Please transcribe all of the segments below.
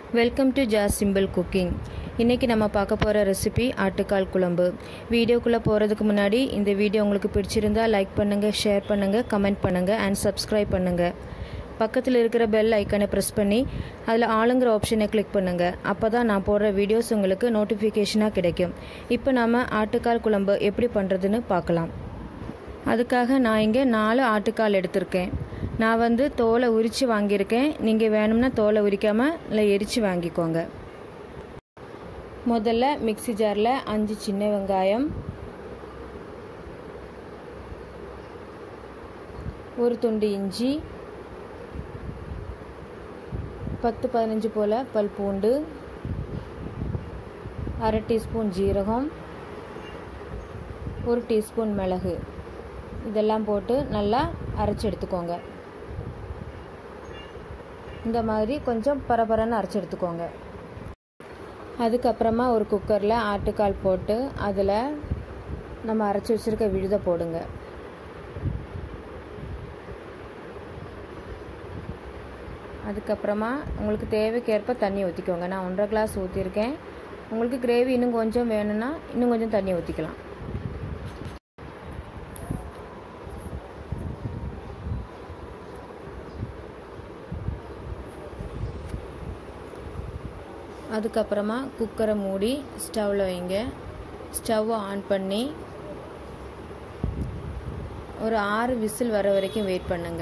welcome to Jas simple cooking இன்றைக்கி நம்ம பார்க்க போகிற ரெசிபி ஆட்டுக்கால் குழம்பு வீடியோக்குள்ளே போகிறதுக்கு முன்னாடி இந்த வீடியோ உங்களுக்கு பிடிச்சிருந்தா லைக் பண்ணுங்கள் ஷேர் பண்ணுங்கள் கமெண்ட் பண்ணுங்கள் அண்ட் சப்ஸ்கிரைப் பண்ணுங்கள் பக்கத்தில் இருக்கிற பெல் ஐக்கனை ப்ரெஸ் பண்ணி அதில் ஆளுங்கிற ஆப்ஷனை கிளிக் பண்ணுங்கள் அப்போ தான் நான் போடுற வீடியோஸ் உங்களுக்கு நோட்டிஃபிகேஷனாக கிடைக்கும் இப்போ நம்ம ஆட்டுக்கால் குழம்பு எப்படி பண்ணுறதுன்னு பார்க்கலாம் அதுக்காக நான் இங்கே நாலு ஆட்டுக்கால் எடுத்திருக்கேன் நான் வந்து தோலை உரித்து வாங்கியிருக்கேன் நீங்கள் வேணும்னா தோலை உரிக்காமல் இல்லை எரித்து வாங்கிக்கோங்க முதல்ல மிக்சி ஜாரில் அஞ்சு சின்ன வெங்காயம் ஒரு துண்டு இஞ்சி பத்து பதினஞ்சு போல் பல் பூண்டு அரை டீஸ்பூன் ஜீரகம் ஒரு டீஸ்பூன் மிளகு இதெல்லாம் போட்டு நல்லா அரைச்சி எடுத்துக்கோங்க இந்த மாதிரி கொஞ்சம் பரபரன்னு அரைச்சி எடுத்துக்கோங்க அதுக்கப்புறமா ஒரு குக்கரில் ஆட்டுக்கால் போட்டு அதில் நம்ம அரைச்சி வச்சுருக்க விழுதை போடுங்க அதுக்கப்புறமா உங்களுக்கு தேவைக்கேற்ப தண்ணி ஊற்றிக்கோங்க நான் ஒன்றரை கிளாஸ் ஊற்றிருக்கேன் உங்களுக்கு கிரேவி இன்னும் கொஞ்சம் வேணும்னா இன்னும் கொஞ்சம் தண்ணி ஊற்றிக்கலாம் அதுக்கப்புறமா குக்கரை மூடி ஸ்டவ்வில் வைங்க ஸ்டவ்வை ஆன் பண்ணி ஒரு ஆறு விசில் வர வரைக்கும் வெயிட் பண்ணுங்க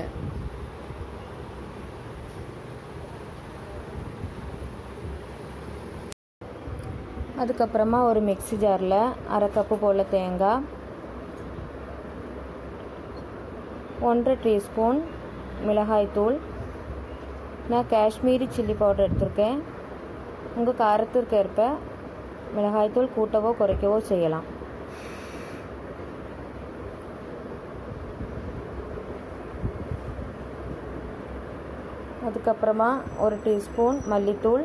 அதுக்கப்புறமா ஒரு மிக்சி ஜாரில் அரை கப்பு போல் தேங்காய் ஒன்றரை டீஸ்பூன் மிளகாய்த்தூள் நான் காஷ்மீரி சில்லி பவுடர் எடுத்திருக்கேன் உங்கள் காரத்திற்கு ஏற்ப மிளகாய்த்தூள் கூட்டவோ குறைக்கவோ செய்யலாம் அதுக்கப்புறமா ஒரு டீஸ்பூன் மல்லித்தூள்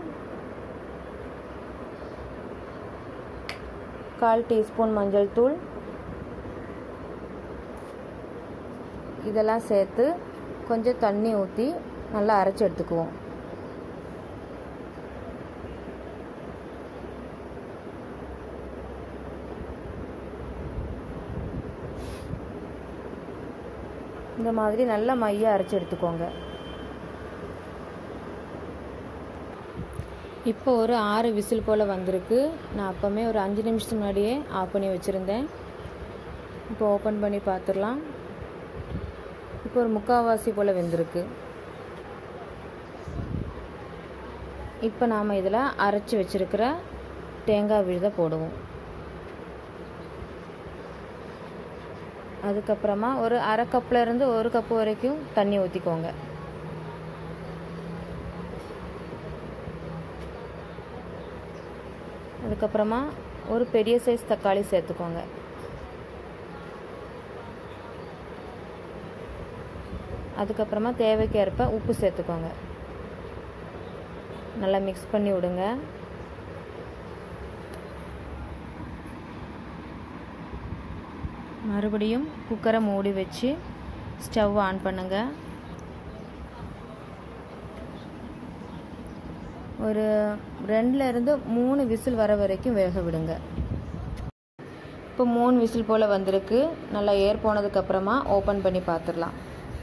கால் டீஸ்பூன் மஞ்சள் தூள் இதெல்லாம் சேர்த்து கொஞ்சம் தண்ணி ஊற்றி நல்லா அரைச்சி எடுத்துக்குவோம் இந்த மாதிரி நல்லா மைய அரைச்சி எடுத்துக்கோங்க இப்போ ஒரு ஆறு விசில் போல் வந்திருக்கு நான் அப்போமே ஒரு அஞ்சு நிமிஷத்துக்கு முன்னாடியே ஆஃப் பண்ணி வச்சுருந்தேன் இப்போ ஓப்பன் பண்ணி பார்த்துடலாம் இப்போ ஒரு முக்கால்வாசி போல் வெந்திருக்கு இப்போ நாம் இதில் அரைச்சி வச்சுருக்கிற தேங்காய் விழுத போடுவோம் அதுக்கப்புறமா ஒரு அரை கப்பில் இருந்து ஒரு கப்பு வரைக்கும் தண்ணி ஊற்றிக்கோங்க அதுக்கப்புறமா ஒரு பெரிய சைஸ் தக்காளி சேர்த்துக்கோங்க அதுக்கப்புறமா தேவைக்கேற்ப உப்பு சேர்த்துக்கோங்க நல்லா மிக்ஸ் பண்ணி விடுங்க மறுபடியும் குக்கரை மூடி வச்சு ஸ்டவ் ஆன் பண்ணுங்கள் ஒரு ரெண்டுலேருந்து மூணு விசில் வர வரைக்கும் வேக விடுங்க இப்போ மூணு விசில் போல் வந்திருக்கு நல்லா ஏர் போனதுக்கப்புறமா ஓப்பன் பண்ணி பார்த்துடலாம்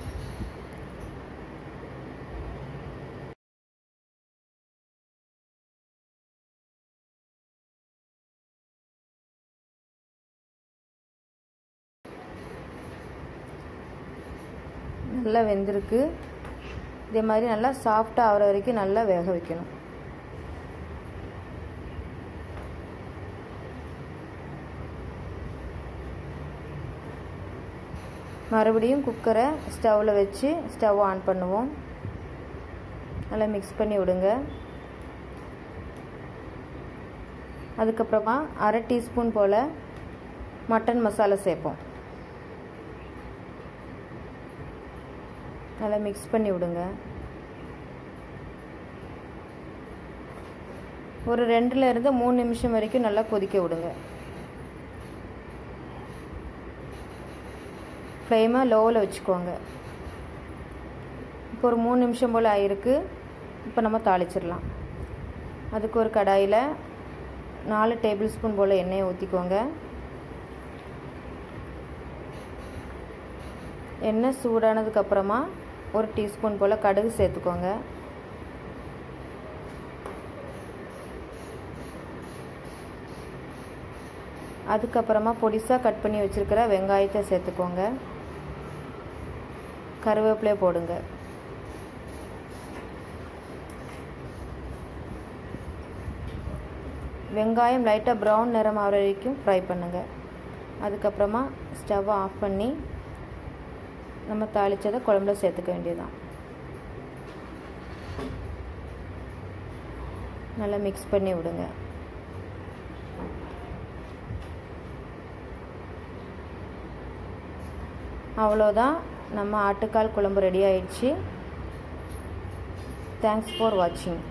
நல்லா வெந்திருக்கு இதே மாதிரி நல்லா சாஃப்டாக ஆகிற வரைக்கும் நல்லா வேக வைக்கணும் மறுபடியும் குக்கரை ஸ்டவ்வில் வச்சு ஸ்டவ் ஆன் பண்ணுவோம் நல்லா மிக்ஸ் பண்ணி விடுங்க அதுக்கப்புறமா அரை டீஸ்பூன் போல் மட்டன் மசாலா சேர்ப்போம் நல்லா மிக்ஸ் பண்ணி விடுங்க ஒரு ரெண்டுல இருந்து மூணு நிமிஷம் வரைக்கும் நல்லா கொதிக்க விடுங்க ஃப்ளேமை லோவில் வச்சுக்கோங்க இப்போ ஒரு மூணு நிமிஷம் போல் ஆயிருக்கு இப்போ நம்ம தாளிச்சிடலாம் அதுக்கு ஒரு கடாயில் நாலு டேபிள் ஸ்பூன் போல் எண்ணெயை ஊற்றிக்கோங்க எண்ணெய் சூடானதுக்கப்புறமா ஒரு டீஸ்பூன் போல் கடுகு சேர்த்துக்கோங்க அதுக்கப்புறமா பொடிசாக கட் பண்ணி வச்சுருக்கிற வெங்காயத்தை சேர்த்துக்கோங்க கருவேப்பிலையை போடுங்க வெங்காயம் லைட்டாக ப்ரௌன் நிறம் ஆகிற வரைக்கும் ஃப்ரை பண்ணுங்கள் அதுக்கப்புறமா ஸ்டவ்வை ஆஃப் பண்ணி நம்ம தாளித்ததை குழம்புல சேர்த்துக்க வேண்டியதுதான் நல்லா மிக்ஸ் பண்ணி விடுங்க அவ்வளோதான் நம்ம ஆட்டுக்கால் குழம்பு ரெடி ஆயிடுச்சு தேங்க்ஸ் ஃபார் வாட்சிங்